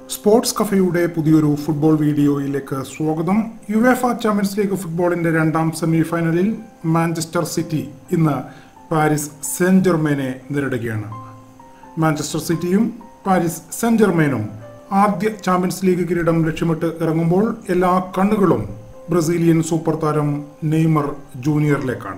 sports കഫയുടെ പുതിയൊരു football വീഡിയോയിലേക്ക് സ്വാഗതം യുവേഫ ചാമ്പ്യൻസ് ലീഗ് ഫുട്ബോളിന്റെ രണ്ടാം സെമി ഫൈനലിൽ മാഞ്ചസ്റ്റർ സിറ്റി ഇന്ന് പാരീസ് സെന്റ് ജെർമേനെ നേരിടുകയാണ് മാഞ്ചസ്റ്റർ സിറ്റിയും പാരീസ് സെന്റ് ജെർമേനും ആദ്യ ചാമ്പ്യൻസ് ലീഗ് കിരീടം ലക്ഷ്യമിട്ട് ഇറങ്ങുമ്പോൾ എല്ലാ കണ്ണുകളും ബ്രസീലിയൻ സൂപ്പർ താരം നെയ്മർ ജൂനിയറിലേക്കാണ്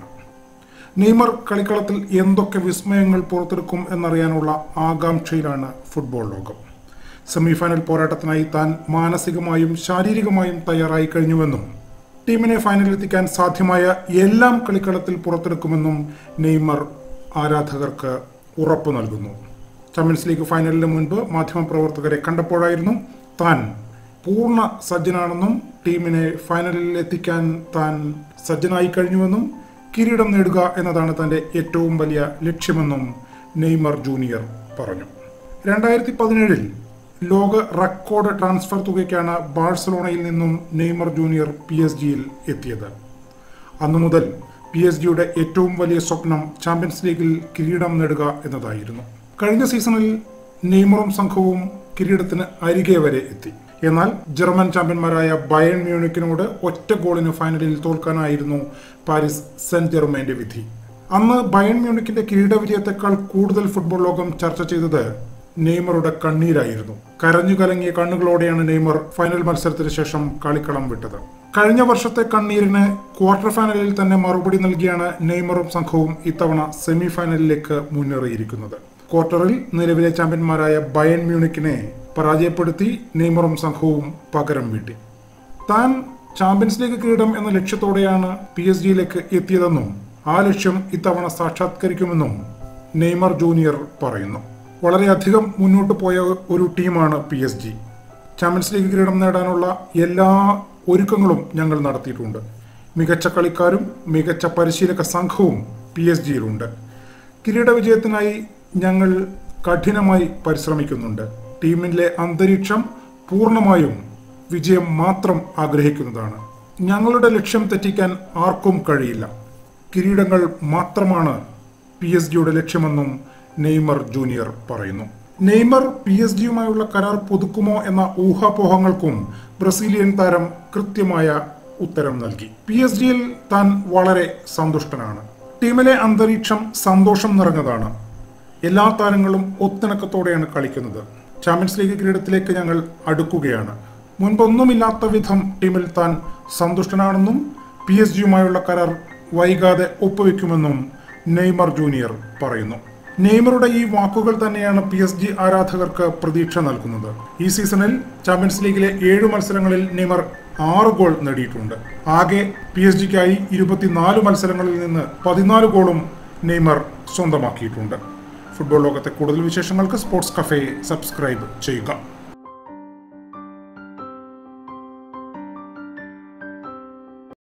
നെയ്മർ കളിക്കളത്തിൽ എന്തൊക്കെ വിസ്മയങ്ങൾ പുറത്തെടുക്കും എന്നറിയാനുള്ള ആകാംക്ഷയിലാണ് ഫുട്ബോൾ ലോകം സെമിഫൈനൽ പോരാട്ടത്തിനായി താൻ മാനസികമായും ശാരീരികമായും തയ്യാറായി കഴിഞ്ഞുവെന്നും ടീമിനെ ഫൈനലിലെത്തിക്കാൻ സാധ്യമായ എല്ലാം കളിക്കളത്തിൽ പുറത്തെടുക്കുമെന്നും നെയ്മർ ആരാധകർക്ക് ഉറപ്പു നൽകുന്നു ചാമ്പ്യൻസ് ലീഗ് ഫൈനലിന് മുൻപ് മാധ്യമപ്രവർത്തകരെ കണ്ടപ്പോഴായിരുന്നു താൻ പൂർണ്ണ സജ്ജനാണെന്നും ടീമിനെ ഫൈനലിൽ എത്തിക്കാൻ താൻ സജ്ജനായി കഴിഞ്ഞുവെന്നും കിരീടം നേടുക എന്നതാണ് തന്റെ ഏറ്റവും വലിയ ലക്ഷ്യമെന്നും നെയ്മർ ജൂനിയർ പറഞ്ഞു രണ്ടായിരത്തി പതിനേഴിൽ ലോക റെക്കോർഡ് ട്രാൻസ്ഫർ തുകയ്ക്കാണ് ബാഴ്സലോണയിൽ നിന്നും നെയ്മർ ജൂനിയർ പി എസ് ജിയിൽ എത്തിയത് അന്നു മുതൽ പി എസ് ജിയുടെ ഏറ്റവും വലിയ സ്വപ്നം ചാമ്പ്യൻസ് ലീഗിൽ കിരീടം നേടുക എന്നതായിരുന്നു കഴിഞ്ഞ സീസണിൽ നെയ്മറും സംഘവും കിരീടത്തിന് അരികെ വരെ എത്തി എന്നാൽ ജർമ്മൻ ചാമ്പ്യന്മാരായ ബയൺ മ്യൂണിക്കിനോട് ഒറ്റ ഗോളിന് ഫൈനലിൽ തോൽക്കാനായിരുന്നു പാരീസ് സെന്റ് ജെർമന്റെ വിധി അന്ന് ബയൺ മ്യൂണിക്കിന്റെ കിരീട വിജയത്തെക്കാൾ കൂടുതൽ ഫുട്ബോൾ ലോകം ചർച്ച ചെയ്തത് നെയ്മറുടെ കണ്ണീരായിരുന്നു കരഞ്ഞു കലങ്ങിയ കണ്ണുകളോടെയാണ് നെയ്മർ ഫൈനൽ മത്സരത്തിന് ശേഷം കളിക്കളം വിട്ടത് കഴിഞ്ഞ വർഷത്തെ കണ്ണീരിന് ക്വാർട്ടർ ഫൈനലിൽ തന്നെ മറുപടി നൽകിയാണ് നെയ്മറും സംഘവും ഇത്തവണ സെമി ഫൈനലിലേക്ക് മുന്നേറിയിരിക്കുന്നത് ക്വാർട്ടറിൽ നിലവിലെ ചാമ്പ്യന്മാരായ ബയൺ മ്യൂണിക്കിനെ പരാജയപ്പെടുത്തി നെയ്മറും സംഘവും പകരം വീട്ടി താൻ ചാമ്പ്യൻസ് ലീഗ് കിരീടം എന്ന ലക്ഷ്യത്തോടെയാണ് പി എസ് ജിയിലേക്ക് എത്തിയതെന്നും ആ ലക്ഷ്യം ഇത്തവണ സാക്ഷാത്കരിക്കുമെന്നും നെയ്മർ ജൂനിയർ പറയുന്നു വളരെയധികം മുന്നോട്ട് പോയ ഒരു ടീമാണ് P S G Champions League കിരീടം നേടാനുള്ള എല്ലാ ഒരുക്കങ്ങളും ഞങ്ങൾ നടത്തിയിട്ടുണ്ട് മികച്ച കളിക്കാരും മികച്ച പരിശീലക സംഘവും പി എസ് ജിയിലുണ്ട് കിരീട വിജയത്തിനായി ഞങ്ങൾ കഠിനമായി പരിശ്രമിക്കുന്നുണ്ട് ടീമിലെ അന്തരീക്ഷം പൂർണ്ണമായും വിജയം മാത്രം ആഗ്രഹിക്കുന്നതാണ് ഞങ്ങളുടെ ലക്ഷ്യം തെറ്റിക്കാൻ ആർക്കും കഴിയില്ല കിരീടങ്ങൾ മാത്രമാണ് പി എസ് ജിയുടെ ലക്ഷ്യമെന്നും നെയ്മർ ജൂനിയർ പറയുന്നു നെയ്മർ പി എസ് ജിയുമായുള്ള കരാർ പുതുക്കുമോ എന്ന ഊഹാപോഹങ്ങൾക്കും ബ്രസീലിയൻ താരം കൃത്യമായ ഉത്തരം നൽകി പി എസ് ജിയിൽ താൻ വളരെ സന്തുഷ്ടനാണ് ടീമിലെ അന്തരീക്ഷം സന്തോഷം നിറഞ്ഞതാണ് എല്ലാ താരങ്ങളും ഒത്തിണക്കത്തോടെയാണ് കളിക്കുന്നത് ചാമ്പ്യൻസ് ലീഗ് കിരീടത്തിലേക്ക് ഞങ്ങൾ അടുക്കുകയാണ് മുൻപൊന്നുമില്ലാത്ത വിധം ടീമിൽ താൻ സന്തുഷ്ടനാണെന്നും പി എസ് ജിയുമായുള്ള കരാർ വൈകാതെ ഒപ്പുവെക്കുമെന്നും നെയ്മർ ജൂനിയർ പറയുന്നു നെയ്മറുടെ ഈ വാക്കുകൾ തന്നെയാണ് പി എസ് ജി ആരാധകർക്ക് പ്രതീക്ഷ നൽകുന്നത് ഈ സീസണിൽ ചാമ്പ്യൻസ് ലീഗിലെ ഏഴ് മത്സരങ്ങളിൽ നെയ്മർ ആറ് ഗോൾ നേടിയിട്ടുണ്ട് ആകെ പി എസ് ജിക്കായി ഇരുപത്തിനാല് മത്സരങ്ങളിൽ നിന്ന് പതിനാല് ഗോളും നെയ്മർ സ്വന്തമാക്കിയിട്ടുണ്ട് ഫുട്ബോൾ ലോകത്തെ കൂടുതൽ വിശേഷങ്ങൾക്ക് സ്പോർട്സ് കഫേ സബ്സ്ക്രൈബ് ചെയ്യുക